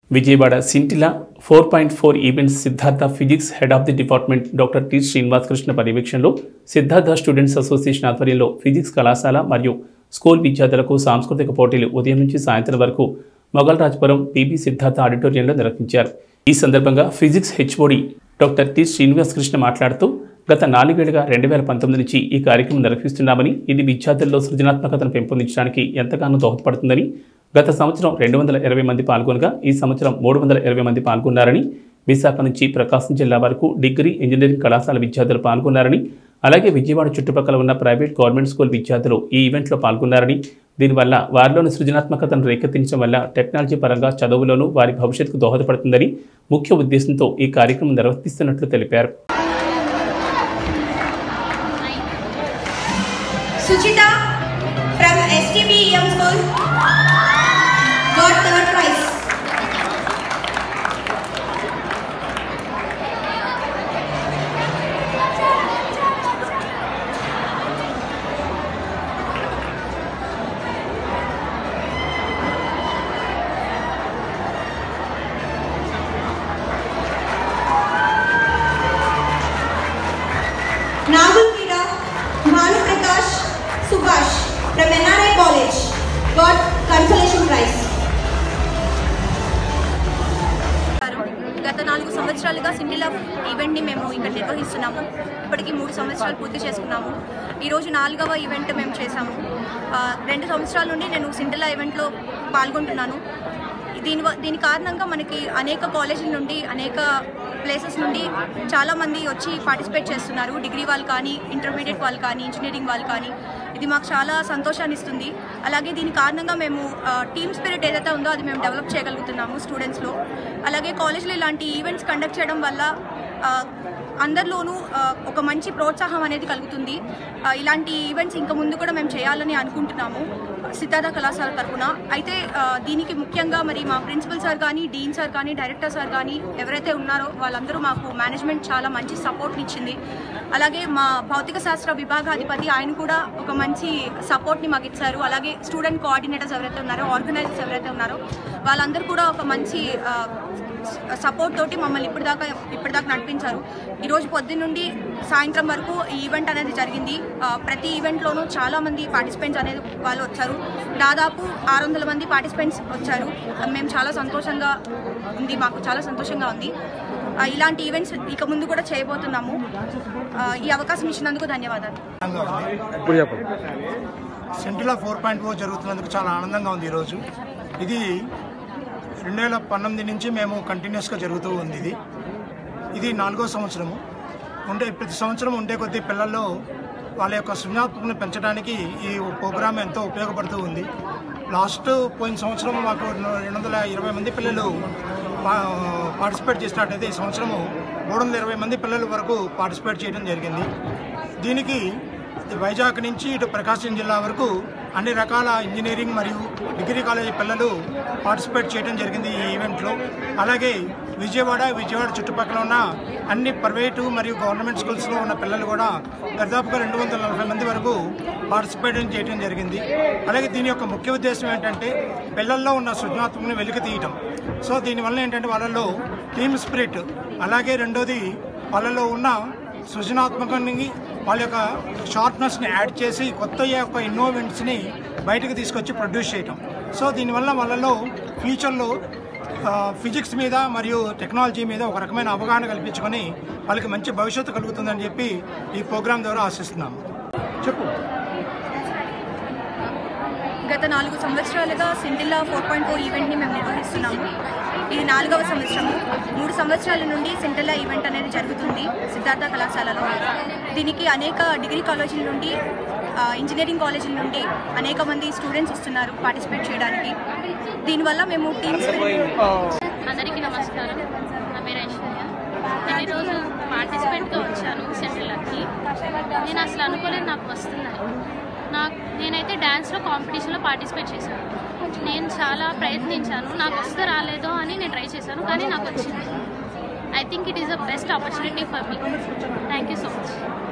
Vijayawada scintilla four point four events Siddhartha physics head of the department doctor T Srinivas Krishna పర్యవేక్షణలో Siddhartha students association ఆధ్వర్యంలో physics కళాశాల మరియు school విద్యార్థులకు సాంస్కృతిక పోటీలు ఉదయం నుంచి సాయంత్రం వరకు మొఘల్ రాజ్పురం పిబి సిద్ధార్థ ఆడిటోరియంలో నిర్వహించారు ఈ సందర్భంగా physics HOD doctor T Srinivas Krishna మాట్లాడుతూ గత నాలుగేళ్లుగా రెండు వేల పంతొమ్మిది నుంచి ఈ కార్యక్రమం నిర్వహిస్తున్నామని ఇది విద్యార్థుల్లో సృజనాత్మకతను పెంపొందించడానికి ఎంతగానో దోహదపడుతుందని గత సంవత్సరం రెండు వందల ఇరవై మంది పాల్గొనగా ఈ సంవత్సరం మూడు వందల ఇరవై మంది పాల్గొన్నారని విశాఖ నుంచి ప్రకాశం జిల్లా వరకు డిగ్రీ ఇంజనీరింగ్ కళాశాల విద్యార్థులు పాల్గొన్నారని అలాగే విజయవాడ చుట్టుపక్కల ఉన్న ప్రైవేట్ గవర్నమెంట్ స్కూల్ విద్యార్థులు ఈ ఈవెంట్లో పాల్గొన్నారని దీనివల్ల వారిలోని సృజనాత్మకతను రేకెత్తించడం వల్ల టెక్నాలజీ పరంగా చదువులోనూ వారి భవిష్యత్తుకు దోహదపడుతుందని ముఖ్య ఉద్దేశంతో ఈ కార్యక్రమం నిర్వహిస్తున్నట్లు తెలిపారు Suchita from STBEM School got third prize. Nagul Mira, Bhanu Prakash, Subhash from NRI College got consolation prize. గత నాలుగు సంవత్సరాలుగా సిండిలా ఈవెంట్ని మేము ఇక్కడ నిర్వహిస్తున్నాము ఇప్పటికి మూడు సంవత్సరాలు పూర్తి చేసుకున్నాము ఈరోజు నాలుగవ ఈవెంట్ మేము చేశాము ఆ, రెండు సంవత్సరాల నుండి నేను సిండిలా ఈవెంట్లో పాల్గొంటున్నాను దీని వ- దీని కారణంగా మనకి అనేక కాలేజీల నుండి అనేక ప్లేసెస్ నుండి చాలామంది వచ్చి పార్టిసిపేట్ చేస్తున్నారు డిగ్రీ వాళ్ళు కానీ ఇంటర్మీడియట్ వాళ్ళు కానీ ఇంజనీరింగ్ వాళ్ళు కానీ ఇది మాకు చాలా సంతోషాన్ని ఇస్తుంది అలాగే దీని కారణంగా మేము టీమ్ స్పిరిట్ ఏదైతే ఉందో అది మేము డెవలప్ చేయగలుగుతున్నాము స్టూడెంట్స్లో అలాగే కాలేజ్లో ఇలాంటి ఈవెంట్స్ కండక్ట్ చేయడం వల్ల ఆ, అందరిలోనూ ఆ, ఒక మంచి ప్రోత్సాహం అనేది కలుగుతుంది ఆ, ఇలాంటి ఈవెంట్స్ ఇంకా ముందు కూడా మేము చేయాలని అనుకుంటున్నాము సిద్ధార్థ కళాశాల తరఫున అయితే ఆ, దీనికి ముఖ్యంగా మరి మా ప్రిన్సిపల్ సార్ కానీ డీన్ సార్ కానీ డైరెక్టర్ సార్ కానీ ఎవరైతే ఉన్నారో వాళ్ళందరూ మాకు మేనేజ్మెంట్ చాలా మంచి సపోర్ట్ని ఇచ్చింది అలాగే మా భౌతిక శాస్త్ర విభాగాధిపతి ఆయన కూడా ఒక మంచి సపోర్ట్ని మాకు ఇచ్చారు అలాగే స్టూడెంట్ కోఆర్డినేటర్స్ ఎవరైతే ఉన్నారో ఆర్గనైజర్స్ ఎవరైతే ఉన్నారో వాళ్ళందరూ కూడా ఒక మంచి ఆ, సపోర్ట్ తోటి మమ్మల్ని ఇప్పటిదాకా ఇప్పటిదాకా నడిపించారు ఈరోజు పొద్దున్న నుండి సాయంత్రం వరకు ఈ ఈవెంట్ అనేది జరిగింది ఆ, ప్రతి ఈవెంట్లోనూ చాలా మంది పార్టిసిపెంట్స్ అనేది వాళ్ళు వచ్చారు దాదాపు ఆరు వందల మంది పార్టిసిపెంట్స్ వచ్చారు మేము చాలా సంతోషంగా ఉంది మాకు చాలా సంతోషంగా ఉంది ఆ, ఇలాంటి ఈవెంట్స్ ఇక ముందు కూడా చేయబోతున్నాము ఆ, ఈ అవకాశం ఇచ్చినందుకు ధన్యవాదాలు ఇప్పుడు చెప్పండి సెంట్రల్ ఫోర్ పాయింట్ ఫోర్ జరుగుతున్నందుకు చాలా ఆనందంగా ఉంది ఈరోజు ఇది రెండు వేల పంతొమ్మిది నుంచి మేము కంటిన్యూస్గా జరుగుతూ ఉంది ఇది ఇది నాలుగో సంవత్సరము ఉండే ప్రతి సంవత్సరం ఉండే కొద్దీ పిల్లల్లో వాళ్ళ యొక్క సృజనాత్మకతను పెంచడానికి ఈ ప్రోగ్రామ్ ఎంతో ఉపయోగపడుతూ ఉంది లాస్ట్ పోయిన సంవత్సరం మాకు రెండు వందల ఇరవై మంది పిల్లలు పా- పార్టిసిపేట్ చేసినట్టయితే ఈ సంవత్సరము మూడు వందల ఇరవై మంది పిల్లల వరకు పార్టిసిపేట్ చేయడం జరిగింది దీనికి వైజాగ్ నుంచి ఇటు ప్రకాశం జిల్లా వరకు అన్ని రకాల ఇంజనీరింగ్ మరియు డిగ్రీ కాలేజీ పిల్లలు పార్టిసిపేట్ చేయడం జరిగింది ఈ ఈవెంట్లో అలాగే విజయవాడ విజయవాడ చుట్టుపక్కల ఉన్న అన్ని ప్రైవేటు మరియు గవర్నమెంట్ స్కూల్స్లో ఉన్న పిల్లలు కూడా దాదాపుగా రెండు వందల నలభై మంది వరకు పార్టిసిపేట్ చేయడం జరిగింది అలాగే దీని యొక్క ముఖ్య ఉద్దేశం ఏంటంటే పిల్లల్లో ఉన్న సృజనాత్మకను వెలికి తీయటం సో దీనివల్ల ఏంటంటే వాళ్ళలో టీమ్ స్పిరిట్ అలాగే రెండోది వాళ్ళలో ఉన్న సృజనాత్మకాన్ని వాళ్ళ యొక్క షార్ప్నెస్ని యాడ్ చేసి కొత్త యొక్క ఇన్నోవెంట్స్ని బయటకు తీసుకొచ్చి ప్రొడ్యూస్ చేయటం సో దీనివల్ల వాళ్ళలో ఫ్యూచర్లో ఫిజిక్స్ మీద మరియు టెక్నాలజీ మీద ఒక రకమైన అవగాహన కల్పించుకొని వాళ్ళకి మంచి భవిష్యత్తు కలుగుతుందని చెప్పి ఈ ప్రోగ్రాం ద్వారా ఆశిస్తున్నాము చెప్పు గత నాలుగు సంవత్సరాలుగా సిండిల్లా ఫోర్ పాయింట్ ఫోర్ ఈవెంట్ని మేము నిర్వహిస్తున్నాము ఇది నాలుగవ సంవత్సరము మూడు సంవత్సరాల నుండి సిండిల్లా ఈవెంట్ అనేది జరుగుతుంది సిద్ధార్థ కళాశాలలో దీనికి అనేక డిగ్రీ కాలేజీల నుండి ఆ, ఇంజనీరింగ్ కాలేజీల నుండి అనేక మంది స్టూడెంట్స్ వస్తున్నారు పార్టిసిపేట్ చేయడానికి దీనివల్ల మేము టీమ్ స్పిరిట్ అందరికీ నమస్కారం నా పేరు ఐశ్వర్య నేను ఈరోజు పార్టిసిపెంట్గా వచ్చాను సెంట్రల్కి నేను అసలు అనుకోలేదు నాకు వస్తుందని నాకు నేనైతే డ్యాన్స్లో కాంపిటీషన్లో పార్టిసిపేట్ చేశాను నేను చాలా ప్రయత్నించాను నాకు వస్తే రాలేదో అని నేను ట్రై చేశాను కానీ నాకు వచ్చింది I think it is the best opportunity for me thank you so much